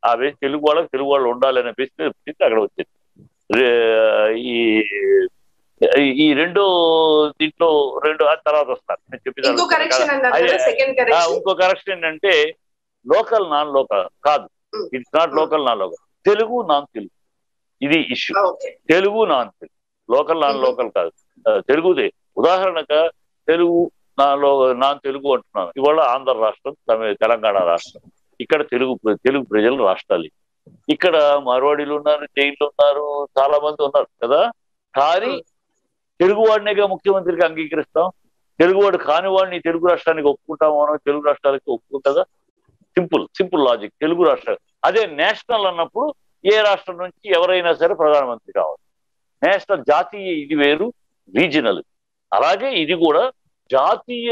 ఆ బేస్ తెలుగు వాళ్ళకి తెలుగు వాళ్ళు ఉండాలి అనే బేస్ మీద పుట్టింది అక్కడ వచ్చింది రే- ఈ ఈ- ఈ రెండో దీంట్లో రెండు ఆ తర్వాత వస్తారు నేను చెప్పేది ఇంకో కరెక్షన్ అన్నారు కదా అదే- సెకండ్ ఆ, కరెక్షన్ ఇంకో కరెక్షన్ ఏంటంటే లోకల్ నాన్ లోకల్ కాదు Mm. It's not local non local Telugu non Telugu ఇది issue okay Telugu non Telugu local non Mhm. Local కాదు ఆ, తెలుగుదే ఉదాహరణగా తెలుగు నాలో నాన్ తెలుగు అంటున్నాను ఇవాళ ఆంధ్ర రాష్ట్రం తమి- తెలంగాణ రాష్ట్రం ఇక్కడ తెలుగు ప్ర- తెలుగు ప్రజలు రాష్ట్రాలు ఇవి. ఇక్కడ మార్వాడీలు ఉన్నారు జైన్లు ఉన్నారు చాలా మంది ఉన్నారు కదా కానీ తెలుగు వాడినిగా ముఖ్యమంత్రికి అంగీకరిస్తాం తెలుగువాడు కాని వాడిని తెలుగు రాష్ట్రానికి ఒప్పుకుంటాం మనం తెలుగు రాష్ట్రాలకి ఒప్పుకుంటుందా సింపుల్ సింపుల్ లాజిక్ తెలుగు రాష్ట్రాలు అదే నేషనల్ అన్నప్పుడు ఏ రాష్ట్రం నుంచి ఎవరైనా సరే ప్రధానమంత్రి కావాలి నేషనల్ జాతీయ ఇది వేరు రీజనల్ అలాగే ఇది కూడా జాతీయ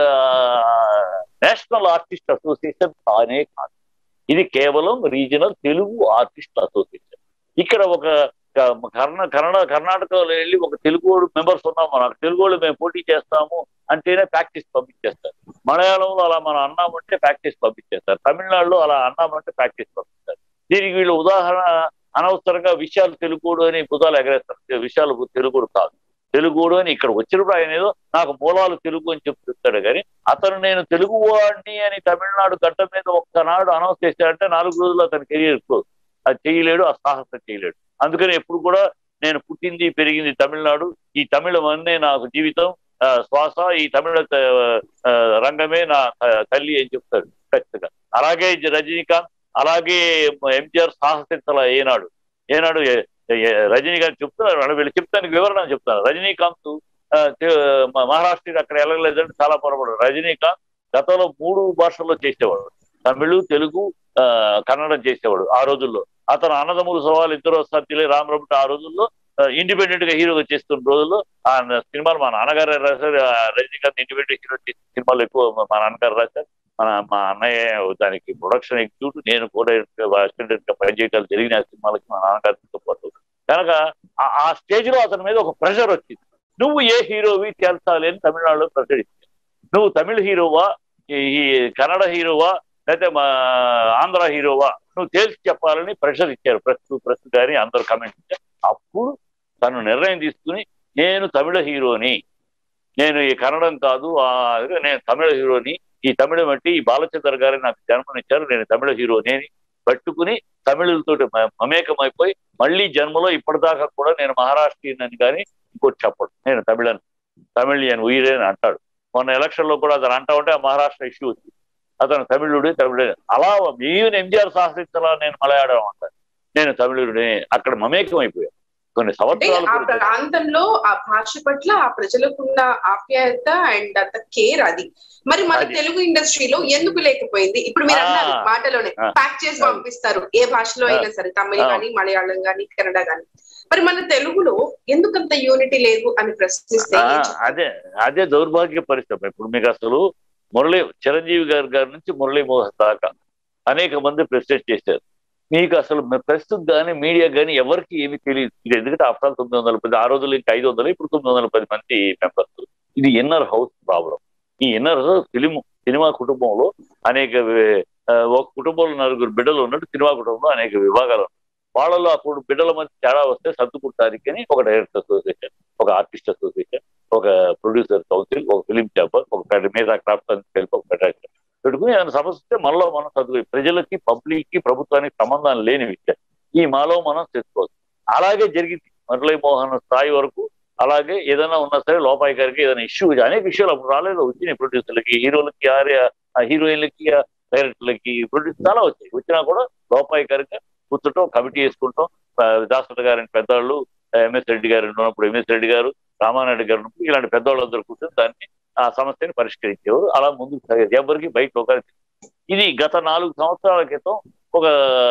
నేషనల్ ఆర్టిస్ట్ అసోసియేషన్ కానే కాదు ఇది కేవలం రీజనల్ తెలుగు ఆర్టిస్ట్ అసోసియేషన్ ఇక్కడ ఒక క- కర్ణ కన్నడ కర్ణాటకలో వెళ్ళి ఒక తెలుగు మెంబర్స్ ఉన్నాం మనం తెలుగు వాళ్ళు మేము పోటీ చేస్తాము అంటేనే ప్రాక్టీస్ పంపించేస్తారు మలయాళంలో అలా మనం అన్నామంటే ప్రాక్టీస్ పంపించేస్తారు తమిళనాడులో అలా అన్నామంటే ప్రాక్టీస్ పంపిస్తారు దీనికి వీళ్ళు ఉదాహరణ అనవసరంగా విషయాలు తెలుగుడు అని బుధాలు ఎగరేస్తారు విషయాలు తెలుగుడు కాదు తెలుగుడు అని ఇక్కడ వచ్చినప్పుడు ఆయన ఏదో నాకు మూలాలు తెలుగు అని చెప్తాడు కానీ అతను నేను తెలుగు వాడిని అని తమిళనాడు గడ్డ మీద ఒక్కనాడు అనౌన్స్ చేశాడంటే నాలుగు రోజులు అతని కెరియర్ క్లోజ్ అది చేయలేడు ఆ సాహసం చేయలేడు అందుకని ఎప్పుడు కూడా నేను పుట్టింది పెరిగింది తమిళనాడు ఈ తమిళం అన్నే నాకు జీవితం ఆ, శ్వాస ఈ తమిళ ఆ, ఆ, రంగమే నా ఆ, తల్లి అని చెప్తాడు ఖచ్చితంగా అలాగే ఇది రజనీకాంత్ అలాగే ఎంజిఆర్ సాహసించాల ఏనాడు ఏనాడు ఏ- ఏ- రజనీకాంత్ చెప్తున్నారు వాళ్ళు వీళ్ళు చెప్తానికి వివరణ చెప్తాను రజనీకాంత్ ఆ, తె- మ- మహారాష్ట్ర అక్కడ వెళ్ళలేదంటే చాలా పొరపడు రజనీకాంత్ గతంలో మూడు భాషల్లో చేసేవాడు తమిళ్ తెలుగు ఆ, కన్నడం చేసేవాడు ఆ రోజుల్లో అతను అన్నదమ్ములు సవాల్ ఇద్దరు సత్యలే రామరమట ఆ రోజుల్లో ఇండిపెండెంట్ గా హీరోగా చేస్తున్న రోజుల్లో ఆ సినిమాలు మా నాన్నగారు రాశారు ఆ రజనీకాంత్ ఇండిపెండెంట్ హీరో చేసిన సినిమాలు ఎక్కువ మా నాన్నగారు రాశారు మన మా అన్నయ్య దానికి ప్రొడక్షన్ ఎగ్జిక్యూటివ్ నేను కూడా అసిస్టెంట్ గా పనిచేయటాలు జరిగిన ఆ సినిమాలకి మా నాన్నగారితో పాటు కనుక ఆ- ఆ స్టేజ్ లో అతని మీద ఒక ప్రెషర్ వచ్చింది నువ్వు ఏ హీరోవి తేల్చాలి అని తమిళనాడులో ప్రెషర్ ఇచ్చింది నువ్వు తమిళ హీరోవా ఈ ఈ కన్నడ హీరోవా లేకపోతే మా ఆంధ్ర హీరోవా నువ్వు తేల్చి చెప్పాలని ప్రెషర్ ఇచ్చారు ప్రెస్ ప్రెస్ గాని అందరు కమెంట్ ఇచ్చారు అప్పుడు తను నిర్ణయం తీసుకుని నేను తమిళ హీరోని నేను ఈ కన్నడం కాదు ఆ నేను తమిళ హీరోని ఈ తమిళం అంటే ఈ బాలచంద్ర గారు నాకు జన్మనిచ్చారు నేను తమిళ హీరోని అని పట్టుకుని తమిళులతో మమేకమైపోయి మళ్ళీ జన్మలో ఇప్పటిదాకా కూడా నేను మహారాష్ట్రీయన్ అని కానీ ఇంకోటి చెప్పడు నేను తమిళన్ తమిళియన్ ఉయిరే అని అంటాడు మొన్న ఎలక్షన్ లో కూడా అతను అంటా ఉంటే ఆ మహారాష్ట్ర ఇష్యూ వచ్చింది అతను తమిళుడు తమిళుడే అలా మేము ఎంజిఆర్ సాహసించాలా నేను మలయాళం అంటాను నేను తమిళుడే అక్కడ మమేకం అయిపోయాను కొన్ని అంటే సంవత్సరాలు ఆ కూడా ప్రాంతంలో ఆ భాష పట్ల ఆ ప్రజలకున్న ఆప్యాయత అండ్ అంత కేర్ అది మరి మన అది. తెలుగు ఇండస్ట్రీలో ఎందుకు లేకపోయింది ఇప్పుడు మీరు ఆ. అన్నారు మాటలోనే ఆ. ప్యాక్ చేసి ఆ. పంపిస్తారు ఏ భాషలో ఆ. అయినా సరే తమిళ ఆ. కానీ మలయాళం కానీ కన్నడ కానీ మరి మన తెలుగులో ఎందుకంత యూనిటీ లేదు అని ప్రశ్నిస్తే ఆ, ఏం చెప్తారు? అదే అదే దౌర్భాగ్య పరిస్థితి ఇప్పుడు మీకు అసలు మురళి చిరంజీవి గారి గారి నుంచి మురళీ మోహన్ దాకా అనేక మంది ప్రెసిడెంట్ చేశారు మీకు అసలు ప్రస్తుతం కానీ మీడియా కానీ ఎవరికి ఏమీ తెలియదు ఇది ఎందుకంటే ఆఫ్టర్ ఆల్ తొమ్మిది వందల పది ఆ రోజులు ఇంకా ఐదు వందలు ఇప్పుడు తొమ్మిది వందల పది మంది మెంబర్స్ ఇది ఇన్నర్ హౌస్ ప్రాబ్లం ఈ ఇన్నర్ ఫిలిం సినిమా కుటుంబంలో అనేక వి- ఆ, ఒక కుటుంబంలో నలుగురు బిడ్డలు ఉన్నట్టు సినిమా కుటుంబంలో అనేక విభాగాలు ఉన్నాయి వాళ్ళలో అప్పుడు బిడ్డల మధ్య తేడా వస్తే సర్దుకుంటానికి అని ఒక డైరెక్టర్ అసోసియేషన్ ఒక ఆర్టిస్ట్ అసోసియేషన్ ఒక ప్రొడ్యూసర్ కౌన్సిల్ ఒక ఫిలిం ఛాంబర్ ఒక ఫెడ- మిగతా క్రాఫ్ట్ అని కలిపి ఒక ఫెడరేషన్ పెట్టుకుని ఏదైనా సమస్య వస్తే మనలో మనం చదువు ప్రజలకి పబ్లిక్ కి ప్రభుత్వానికి సంబంధం లేని విషయం ఈ మాలో మనం తెచ్చుకోవచ్చు అలాగే జరిగింది మురళీమోహన్ స్థాయి వరకు అలాగే ఏదైనా ఉన్నా సరే లోపాయి గారికి ఏదైనా ఇష్యూ అనేక విషయాలు అప్పుడు రాలేదు వచ్చినాయి ప్రొడ్యూసర్లకి హీరోలకి ఆర్య హీరోయిన్లకి డైరెక్టర్లకి ప్రొడ్యూసర్ చాలా వచ్చాయి వచ్చినా కూడా లోపాయి గారికి కూర్చుంటాం కమిటీ వేసుకుంటాం దాసరి గారిని పెద్దవాళ్ళు ఎంఎస్ రెడ్డి గారు ఉన్నప్పుడు ఎంఎస్ రెడ్డి గారు రామారెడ్డి గారు ఉన్నప్పుడు ఇలాంటి పెద్దవాళ్ళందరూ కూర్చొని దాన్ని ఆ సమస్యని పరిష్కరించేవారు అలా ముందుకు సాగేది ఎవరికి బయట ఒక ఇది గత నాలుగు సంవత్సరాల క్రితం ఒక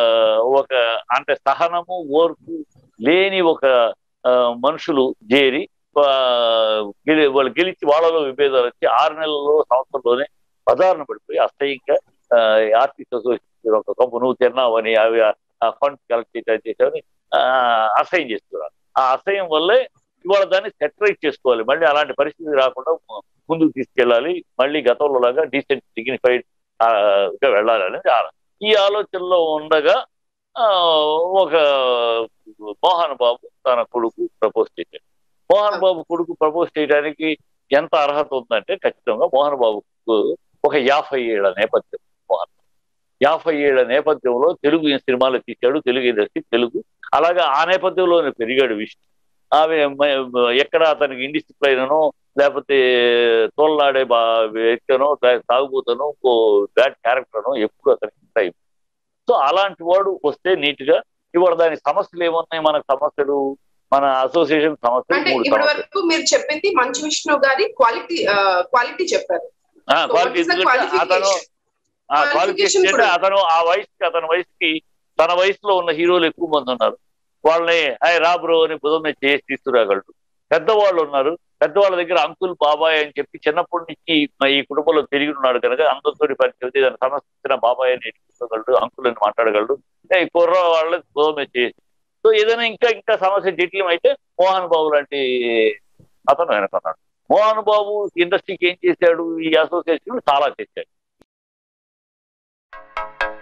ఒక అంటే సహనము ఓర్పు లేని ఒక ఆ, మనుషులు చేరి ఆ, గెలి- వాళ్ళు గెలిచి వాళ్ళలో విభేదాలు వచ్చి ఆరు నెలల్లో సంవత్సరంలోనే పదారణ పడిపోయి అసహ్యంగా ఆర్టిస్ట్ అసోసియేషన్ ఒక కంపు నువ్వు తిన్నావని అవి ఆ ఫండ్ కలెక్ట్ చేయడం చేసావని ఆ, అసహ్యం చేస్తున్నారు ఆ అసహ్యం వల్లే ఇవాళ దాన్ని సెటరేట్ చేసుకోవాలి మళ్ళీ అలాంటి పరిస్థితి రాకుండా ము- ముందుకు తీసుకెళ్ళాలి మళ్ళీ గతంలో లాగా డీసెంట్ డిగ్నిఫైడ్ గా వెళ్ళాలి అనేది ఆ- ఈ ఆలోచనలో ఉండగా ఆ, ఒక మోహన్ బాబు తన కొడుకు ప్రపోజ్ చేశాడు మోహన్ బాబు కొడుకు ప్రపోజ్ చేయడానికి ఎంత అర్హత ఉందంటే ఖచ్చితంగా మోహన్ బాబుకు ఒక యాభై ఏళ్ల నేపథ్యం మోహన్ బాబు. యాభై ఏళ్ల నేపథ్యంలో తెలుగు సినిమాలు తీశాడు తెలుగు ఇండస్ట్రీ తెలుగు అలాగే ఆ నేపథ్యంలోనే పెరిగాడు విష్ణు ఆమె మ- ఎక్కడ అతనికి ఇండిసిప్లైనో లేకపోతే తోలనాడే బా వ్యక్తినో తాగుబోతనో ఇంకో బ్యాడ్ క్యారెక్టర్నో ఎప్పుడు అతనికి టైం సో అలాంటి వాడు వస్తే నీట్ గా ఇవాళ దాని సమస్యలు ఏమున్నాయి మనకు సమస్యలు మన అసోసియేషన్ సమస్యలు అంటే మూడు ఇప్పటి సమస్యలు వరకు మీరు చెప్పింది మంచు విష్ణు గారి క్వాలిటీ క్వాలిటీ చెప్పారు ఆ, So, quality what is the ఎందుకంటే అతను qualification? ఆ Qualification క్వాలిఫికేషన్ అంటే కూడా. అతను ఆ వయసుకి అతని వయసుకి తన వయసులో ఉన్న హీరోలు ఎక్కువ మంది ఉన్నారు వాళ్ళని హాయ్ రా బ్రో అని బుధం మీద చేసి తీసుకురాగలడు పెద్దవాళ్ళు ఉన్నారు పెద్దవాళ్ళ దగ్గర అంకుల్ బాబాయ్ అని చెప్పి చిన్నప్పటి నుంచి మా ఈ కుటుంబంలో తిరిగి ఉన్నాడు కనుక అందరితో పరిచయం ఏదైనా సమస్య వచ్చిన బాబాయ్ అని తీసుకోగలడు అంకుల్ అని మాట్లాడగలడు ఏ, ఈ కుర్ర వాళ్ళని బుధం మీద చేసి సో ఏదైనా ఇంకా ఇంకా సమస్య జటిలం అయితే మోహన్ బాబు లాంటి అతను వెనకన్నాడు మోహన్ బాబు ఇండస్ట్రీకి ఏం చేశాడు ఈ అసోసియేషన్ చాలా చేశాడు